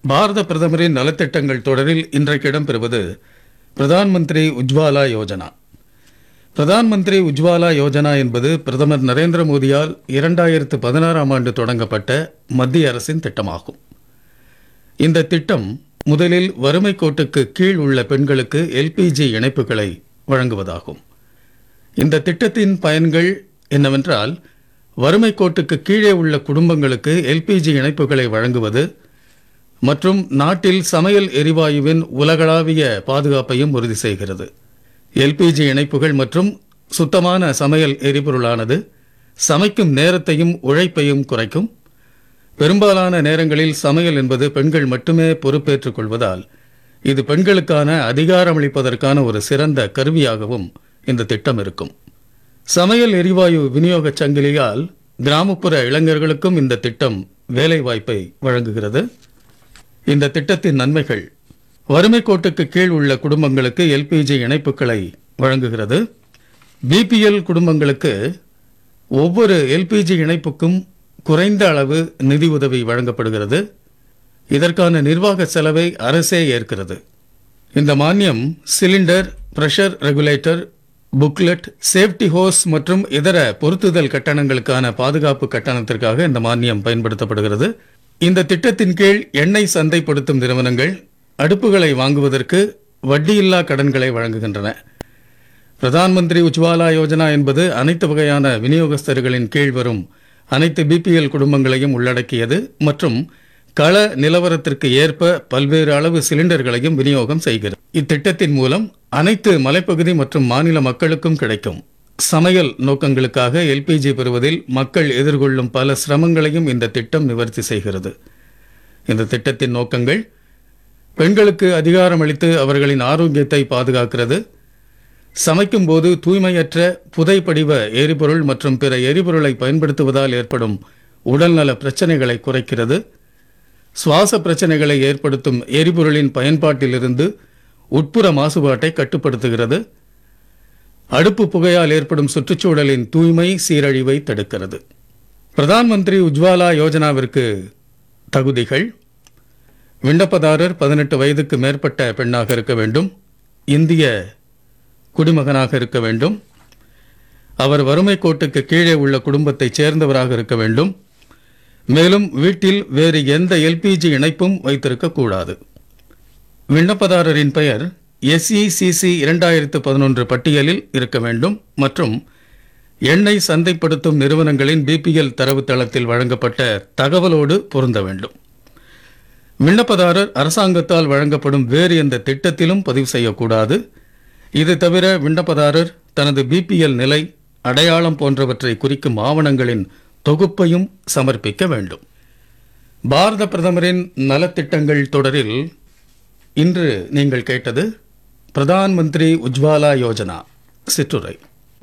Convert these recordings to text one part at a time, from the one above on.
பாரத பிரதமரின் நலத்திட்டங்கள் தொடரில் இன்றைக்கு இடம்பெறுவது பிரதான் மந்திரி உஜ்வாலா யோஜனா பிரதான் மந்திரி உஜ்வாலா யோஜனா என்பது பிரதமர் நரேந்திர மோடியால் இரண்டாயிரத்து பதினாறாம் ஆண்டு தொடங்கப்பட்ட மத்திய அரசின் திட்டமாகும் இந்த திட்டம் முதலில் வறுமை கோட்டுக்கு கீழ் உள்ள பெண்களுக்கு எல்பிஜி இணைப்புகளை வழங்குவதாகும் இந்த திட்டத்தின் பயன்கள் என்னவென்றால் வறுமை கோட்டுக்கு கீழே உள்ள குடும்பங்களுக்கு எல்பிஜி இணைப்புகளை வழங்குவது மற்றும் நாட்டில் சமையல் எரிவாயுவின் உலகளாவிய பாதுகாப்பையும் உறுதி செய்கிறது எல்பிஜி இணைப்புகள் மற்றும் சுத்தமான சமையல் எரிபொருளானது சமைக்கும் நேரத்தையும் உழைப்பையும் குறைக்கும் பெரும்பாலான நேரங்களில் சமையல் என்பது பெண்கள் மட்டுமே பொறுப்பேற்றுக் கொள்வதால் இது பெண்களுக்கான அதிகாரமளிப்பதற்கான ஒரு சிறந்த கருவியாகவும் இந்த திட்டம் இருக்கும் சமையல் எரிவாயு விநியோகச் சங்கிலியால் கிராமப்புற இளைஞர்களுக்கும் இந்த திட்டம் வேலைவாய்ப்பை வழங்குகிறது இந்த திட்டத்தின் நன்மைகள் வறுமை கோட்டுக்கு கீழ் உள்ள குடும்பங்களுக்கு எல்பிஜி இணைப்புகளை வழங்குகிறது பிபிஎல் குடும்பங்களுக்கு ஒவ்வொரு எல்பிஜி இணைப்புக்கும் குறைந்த அளவு நிதி உதவி வழங்கப்படுகிறது இதற்கான நிர்வாக செலவை அரசே ஏற்கிறது இந்த மானியம் cylinder pressure regulator booklet safety hose மற்றும் இதர பொருத்துதல் கட்டணங்களுக்கான பாதுகாப்பு கட்டணத்திற்காக இந்த மானியம் பயன்படுத்தப்படுகிறது இந்த திட்டத்தின் கீழ் எண்ணெய் சந்தைப்படுத்தும் நிறுவனங்கள் அடுப்புகளை வாங்குவதற்கு வட்டியில்லா கடன்களை வழங்குகின்றன பிரதான் மந்திரி உஜ்வாலா யோஜனா என்பது அனைத்து வகையான விநியோகஸ்தர்களின் கீழ் வரும் அனைத்து பிபிஎல் குடும்பங்களையும் உள்ளடக்கியது மற்றும் கள நிலவரத்திற்கு ஏற்ப பல்வேறு அளவு சிலிண்டர்களையும் விநியோகம் செய்கிறது இத்திட்டத்தின் மூலம் அனைத்து மலைப்பகுதி மற்றும் மாநில மக்களுக்கும் கிடைக்கும் சமையல் நோக்கங்களுக்காக எல்பிஜி பெறுவதில் மக்கள் எதிர்கொள்ளும் பல சிரமங்களையும் இந்த திட்டம் நிவர்த்தி செய்கிறது இந்த திட்டத்தின் நோக்கங்கள் பெண்களுக்கு அதிகாரம் அளித்து அவர்களின் ஆரோக்கியத்தை பாதுகாக்கிறது சமைக்கும் போது தூய்மையற்ற புதைப்படிவ எரிபொருள் மற்றும் பிற எரிபொருளை பயன்படுத்துவதால் ஏற்படும் உடல்நல பிரச்சனைகளை குறைக்கிறது சுவாச பிரச்சனைகளை ஏற்படுத்தும் எரிபொருளின் பயன்பாட்டிலிருந்து உட்புற மாசுபாட்டை கட்டுப்படுத்துகிறது அடுப்பு புகையால் ஏற்படும் சுற்றுச்சூழலின் தூய்மை சீரழிவை தடுக்கிறது பிரதான் மந்திரி உஜ்வாலா யோஜனாவிற்கு தகுதிகள் விண்ணப்பதாரர் பதினெட்டு வயதுக்கு மேற்பட்ட பெண்ணாக இருக்க வேண்டும் இந்திய குடிமகனாக இருக்க வேண்டும் அவர் வறுமை கோட்டுக்கு கீழே உள்ள குடும்பத்தைச் சேர்ந்தவராக இருக்க வேண்டும் மேலும் வீட்டில் வேறு எந்த எல்பிஜி இணைப்பும் வைத்திருக்க கூடாது விண்ணப்பதாரரின் பெயர் எஸ்இசிசி இரண்டாயிரத்து பதினொன்று பட்டியலில் இருக்க வேண்டும் மற்றும் எண்ணெய் சந்தைப்படுத்தும் நிறுவனங்களின் பிபிஎல் தரவுத்தளத்தில் வழங்கப்பட்ட தகவலோடு பொருந்த வேண்டும் விண்ணப்பதாரர் அரசாங்கத்தால் வழங்கப்படும் வேறு எந்த திட்டத்திலும் பதிவு செய்யக்கூடாது இது தவிர விண்ணப்பதாரர் தனது பிபிஎல் நிலை அடையாளம் போன்றவற்றை குறிக்கும் ஆவணங்களின் தொகுப்பையும் சமர்ப்பிக்க வேண்டும் பாரத பிரதமரின் நலத்திட்டங்கள் தொடரில் இன்று நீங்கள் கேட்டது பிரதான் மந்திரி உஜ்வாலா யோஜனா சிற்றுரை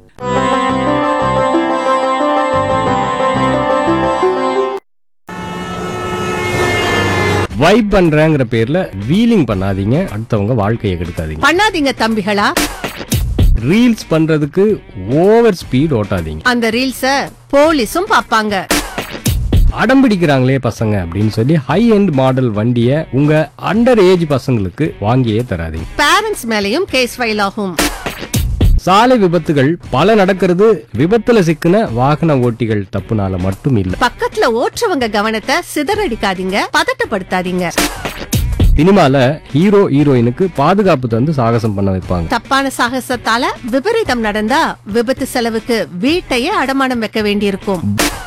வைப் பண்றேங்கிற பேர்ல வீலிங் பண்ணாதீங்க அடுத்தவங்க வாழ்க்கையை கெடுக்காதீங்க பண்ணாதீங்க தம்பிகளா ரீல்ஸ் பண்றதுக்கு ஓவர் ஸ்பீட் ஓட்டாதீங்க அந்த ரீல்ஸ போலீஸும் பாப்பாங்க அடம் பிடிக்கிறாங்களே பசங்க அப்படின்னு சொல்லி ஹை எண்ட் மாடல் வண்டியை உங்க அண்டர் ஏஜ் பசங்களுக்கு வாங்கியே தராதீங்க பேரண்ட்ஸ் மேலயும் கேஸ் ஃபைல் ஆகும் சாலை விபத்துகள் பல நடக்கிறது விபத்துல சிக்கின வாகன ஓட்டிகள் தப்புனால மட்டும் இல்ல பக்கத்துல ஓட்டுறவங்க கவனத்தை சிதறடிக்காதீங்க பதட்டப்படுத்தாதீங்க சினிமால ஹீரோ ஹீரோயினுக்கு பாதுகாப்பு தந்து சாகசம் பண்ண வைப்பாங்க தப்பான சாகசத்தால விபரீதம் நடந்தா விபத்து செலவுக்கு வீட்டையே அடமானம் வைக்க வேண்டியிருக்கும்